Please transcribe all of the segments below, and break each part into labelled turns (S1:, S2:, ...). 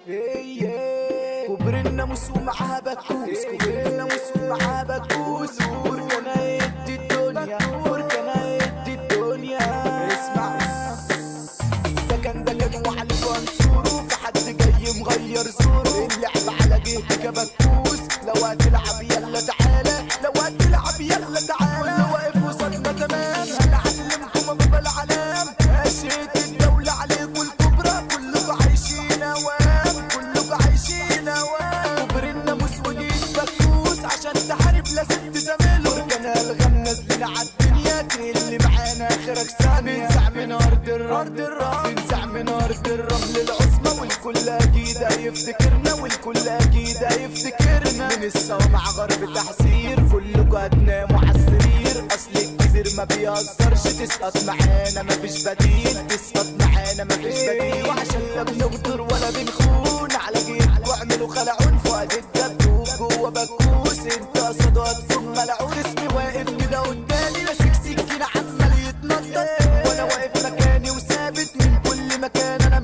S1: كبر الناموس ومعاها بكوس كبر الناموس ومعاها بكوس بركنا يدي الدنيا بركنا يدي الدنيا اسمع ده كان ده كان وعلي منصور في حد جاي مغير زوره اللعب على جهتك بكوس لو هتلعب يلا تعالى لو هتلعب يلا تعالى كله واقف وصلنا تمام هنعلمكم بابا العلام اشيت الدولة عليكم الكبرى كلكم عايشين اوام كلكم عايشين اوام كبر الناموس وجيت بكوس عشان تحارب لازم تزامله كان الغم نازلين عالدنيا اللي معانا اخرك ثانية بنزع من ارض الرمل بنزع من ارض الرمل العظمى والكل اكيد هيفتكرنا والكل اكيد هيفتكرنا من الصومعة غرب تحذير كلكم هتناموا على السرير اصل الكثير ما بيهزرش تسقط معانا مفيش بديل تسقط معانا مفيش بديل وعشان لا بنغدر ولا بنخون على جيب واعملوا خلعون فؤاد الدبدوب جوه بكوس انت صدات ثم ملعون اسمي واقف كده قدامي ماسك سكينة عمال يتنطط وانا واقف مكاني وثابت من كل مكان انا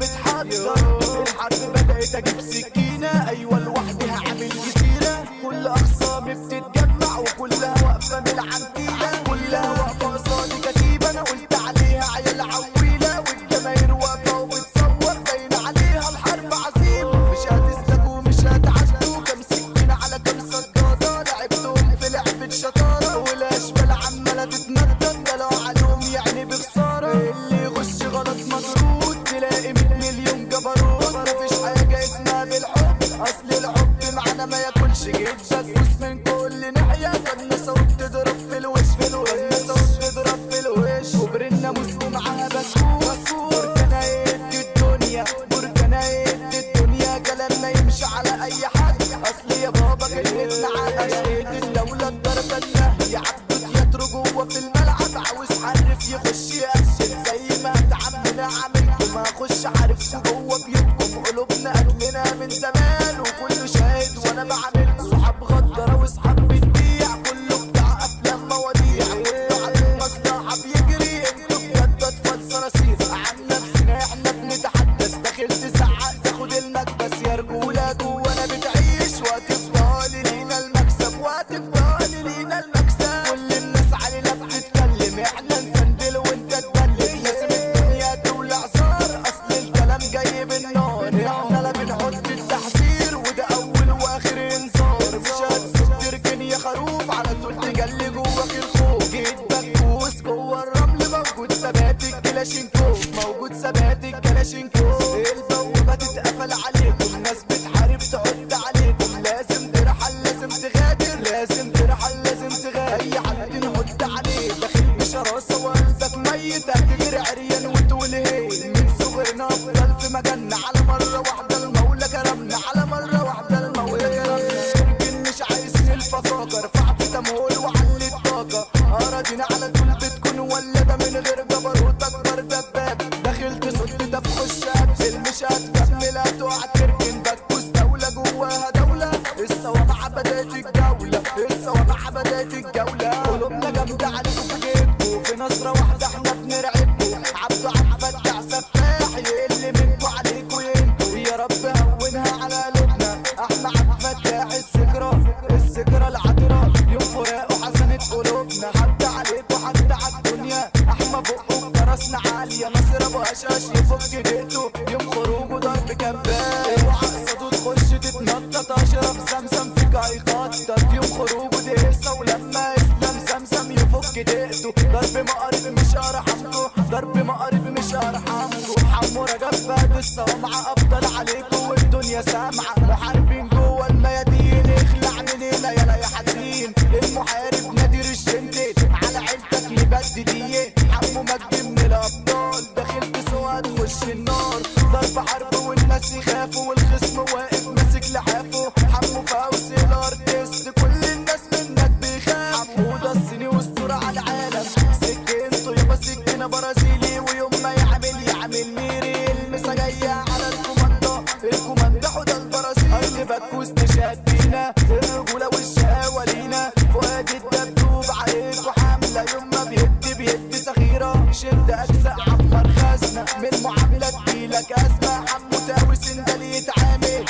S1: متحضر الحرب بدأت اجيب سكينة ايوه لوحدي هعمل جزيرة كل اخصامي بتتجمع وكلها واقفة من العنتيلة كلها واقفة قصادي كتيبة انا قلت عليها عيال عويلة والجماهير واقفة وبتصور باين عليها الحرب عظيم مش هتسلكوا مش هتعدوا كام سكينة على كام صدادة لعبتهم في لعبة شطارة والاشبال عمالة تتنطط ده لو عليهم يعني بخسارة اللي يخش غلط مطرود تلاقي 100 مليون جبروت مفيش حاجة اسمها بالحب اصل الحب معانا ما ياكلش جدك بوس من كل ناحية كنا صوت تضرب في الوش في الوش كنا صوت تضرب في الوش كبر الناموس ومعاها بسكوت بركنا يدي الدنيا بركنا يدي الدنيا كلامنا يمشي على اي حد اصل يا بابا كلمتنا على اشهد الدولة الضربة النهي عبده يترو جوه في الملعب عاوز حرف يخش يقشل زي ما اتعملنا عملكم اخش حارف جوه بيوتكم قلوبنا قلبنا من زمان وكله شاهد وانا بعمل صحاب غدرة واصحاب بتبيع كله بتاع افلام مواضيع كله على المصلحة بيجري انتوا بجد اطفال صراصير عن نفسنا احنا بنتحدث داخل تزعق تاخد المكبس يا رجولة جوانا بتعيش وهتفضل لينا المكسب وهتفضل لينا المكسب كل الناس علينا بتتكلم احنا نسندل وانت تدلل لازم الدنيا تولع صار اصل الكلام جاي بالنار احنا لا بنحط التحذير وده اول واخر انذار مش هتسيب تركن يا خروف على طول تجلي جواك الخوف جيت بكوس جوه الرمل موجود ثبات الكلاشينكوف موجود ثبات الكلاشينكوف البوابة تتقفل عليكم ناس بتحارب تعد عليكم لازم ترحل لازم تغادر لازم ترحل لازم تغادر اي حد نحط عليه داخل بشراسة وقلبك ميت هتجري عريان وتقول هي من صغرنا افضل في مجالنا على مرة واحدة المولى كرمنا على مرة واحدة المولى كرمنا يمكن مش عايزين الفخاقة رفع في تمول وعلي الطاقة أراضينا على طول بتكون ولادة من غير جبروت أكبر دباب داخل تصد ده بخش أقفل مش هتكمل هتقع تركن بتبوس دولة جواها دولة الصوابع بدأت الجولة الصوابع بدأت الجولة قلوبنا جامدة عليكم في جيبكم في نظرة واحدة احنا بنرعبكم عبده عبد فتح سفاح يقل منكم عليكم ينكوا يا رب هونها على قلوبنا احنا عبد فتاح الذكرى الذكرى العطرة يوم فراقه حسنت قلوبنا حتى عليكم حتى على الدنيا احمى بقه درسنا عالية ناصر ابو هشاش يفك دقته يوم خروجه ضرب كباب اوعى قصده تخش تتنطط اشرب سمسم فيك هيخطط يوم خروجه دقسة ولما اسلام سمسم يفك دقته ضرب مقارب مش هرحمكوا ضرب مقارب مش هرحمكوا حمو رجب فهد الصومعة افضل عليكوا والدنيا سامعة محاربين جوه الميادين اخلع من هنا يلا يا حزين المحارب نادر الشندي على عيلتك نبدي دي حمو مجدي من الابطال داخل تسوى تخش النار ضرب حرب والناس يخافوا والخصم واقف ماسك لحافه حمو فوزي الارتست كل الناس منك بيخاف حمودة الصيني والصورة على العالم سكنته يبقى سكينة برازيلي ويوم ما يعمل يعمل ميري المسا جاية على الكوماندا الكوماندا حوده البرازيل ارض بكوس تشدينا الرجولة والشقاوة لينا فؤاد الدبدوب عليكوا حملة يوم ما بيدي بيدي سخيرة شد أجزاء عفر خزنة من معاملة تجيلك أزمة حمو تاوي سندل يتعامل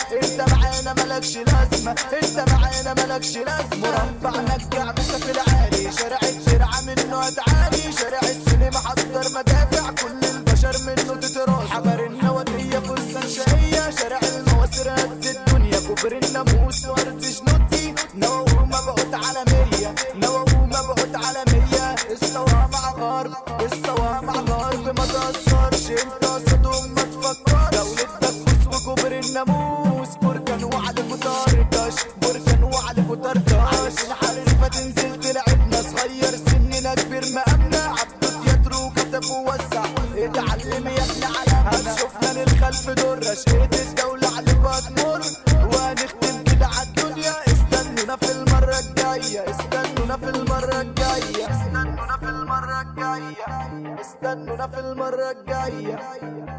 S1: ملكش لازمة انت معانا ملكش لازمة مربع نجع بس في العالي شارع الشرعة منه هتعاني شارع السينما حضر مدافع كل البشر منه تتراس حجر النواتية فستان شقية شارع المواسير قد الدنيا كبر الناموس وارض شنوتي نووي مبعوث عالمية نووي مبعوث عالمية السوا مع غرب السوا مع غرب ما تأثرش انت صدوم ما تفكرش دولة دكوس وكبر الناموس بركان وعلك وطرطش بركان وعلك وطرطش عايشين حرفة تنزل تلعبنا صغير سننا كبير مقامنا عبدو تياترو كتب ووسع اتعلم يا ابني على هتشوفنا للخلف دور شقيت الدولة عليك هتمر وهنختم كده عالدنيا استنونا في المرة الجاية استنونا في المرة الجاية استنونا في المرة الجاية استنونا في المرة الجاية